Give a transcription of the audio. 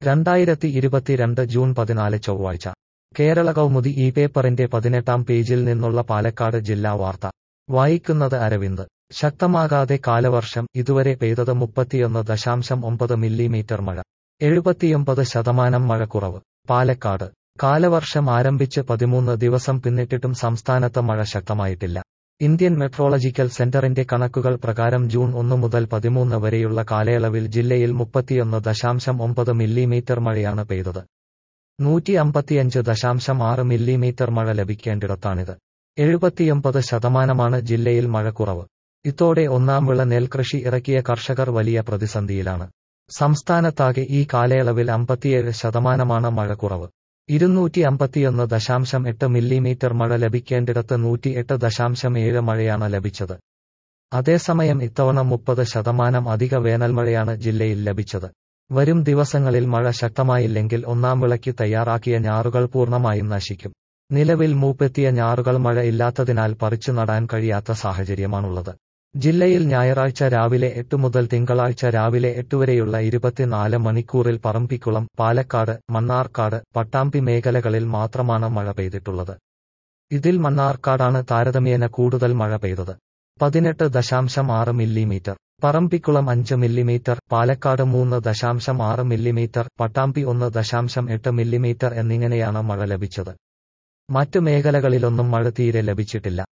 രണ്ടായിരത്തി ഇരുപത്തിരണ്ട് ജൂൺ പതിനാല് ചൊവ്വാഴ്ച കേരള കൗമുദി ഈ പേപ്പറിന്റെ പതിനെട്ടാം പേജിൽ നിന്നുള്ള പാലക്കാട് ജില്ലാ വാർത്ത വായിക്കുന്നത് അരവിന്ദ് ശക്തമാകാതെ കാലവർഷം ഇതുവരെ പെയ്തത് മുപ്പത്തിയൊന്ന് ദശാംശം ഒമ്പത് മില്ലിമീറ്റർ മഴ എഴുപത്തിയൊമ്പത് ശതമാനം മഴ കുറവ് പാലക്കാട് കാലവർഷം ആരംഭിച്ച് പതിമൂന്ന് ദിവസം പിന്നിട്ടിട്ടും സംസ്ഥാനത്ത് മഴ ശക്തമായിട്ടില്ല ഇന്ത്യൻ മെട്രോളജിക്കൽ സെന്ററിന്റെ കണക്കുകൾ പ്രകാരം ജൂൺ ഒന്ന് മുതൽ പതിമൂന്ന് വരെയുള്ള കാലയളവിൽ ജില്ലയിൽ മുപ്പത്തിയൊന്ന് ദശാംശം ഒമ്പത് മില്ലിമീറ്റർ മഴയാണ് പെയ്തത് നൂറ്റി അമ്പത്തിയഞ്ച് ദശാംശം ആറ് മില്ലിമീറ്റർ മഴ ലഭിക്കേണ്ടിടത്താണിത് എഴുപത്തിയൊമ്പത് ശതമാനമാണ് ജില്ലയിൽ മഴ കുറവ് ഇതോടെ ഒന്നാം വിള നെൽകൃഷി ഇറക്കിയ കർഷകർ വലിയ പ്രതിസന്ധിയിലാണ് സംസ്ഥാനത്താകെ ഈ കാലയളവിൽ അമ്പത്തിയേഴ് ശതമാനമാണ് മഴ കുറവ് ഇരുന്നൂറ്റി അമ്പത്തിയൊന്ന് ദശാംശം എട്ട് മില്ലിമീറ്റർ മഴ ലഭിക്കേണ്ടിടത്ത് നൂറ്റി എട്ട് ദശാംശം ഏഴ് മഴയാണ് ലഭിച്ചത് അതേസമയം ഇത്തവണ മുപ്പത് ശതമാനം അധിക വേനൽമഴയാണ് ജില്ലയിൽ ലഭിച്ചത് വരും ദിവസങ്ങളിൽ മഴ ശക്തമായില്ലെങ്കിൽ ഒന്നാം വിളയ്ക്ക് തയ്യാറാക്കിയ ഞാറുകൾ പൂർണ്ണമായും നശിക്കും നിലവിൽ മൂപ്പെത്തിയ ഞാറുകൾ മഴ ഇല്ലാത്തതിനാൽ പറിച്ചു നടാൻ കഴിയാത്ത സാഹചര്യമാണുള്ളത് ജില്ലയിൽ ഞായറാഴ്ച രാവിലെ എട്ട് മുതൽ തിങ്കളാഴ്ച രാവിലെ എട്ട് വരെയുള്ള ഇരുപത്തിനാല് മണിക്കൂറിൽ പറമ്പിക്കുളം പാലക്കാട് മണ്ണാർക്കാട് പട്ടാമ്പി മേഖലകളിൽ മാത്രമാണ് മഴ പെയ്തിട്ടുള്ളത് ഇതിൽ മണ്ണാർക്കാടാണ് താരതമ്യേന കൂടുതൽ മഴ പെയ്തത് പതിനെട്ട് ദശാംശം ആറ് മില്ലിമീറ്റർ പറമ്പിക്കുളം അഞ്ച് മില്ലിമീറ്റർ പാലക്കാട് മൂന്ന് ദശാംശം ആറ് മില്ലിമീറ്റർ പട്ടാമ്പി ഒന്ന് ദശാംശം എട്ട് മില്ലിമീറ്റർ എന്നിങ്ങനെയാണ് മഴ ലഭിച്ചത് മറ്റു മേഖലകളിലൊന്നും മഴ തീരെ ലഭിച്ചിട്ടില്ല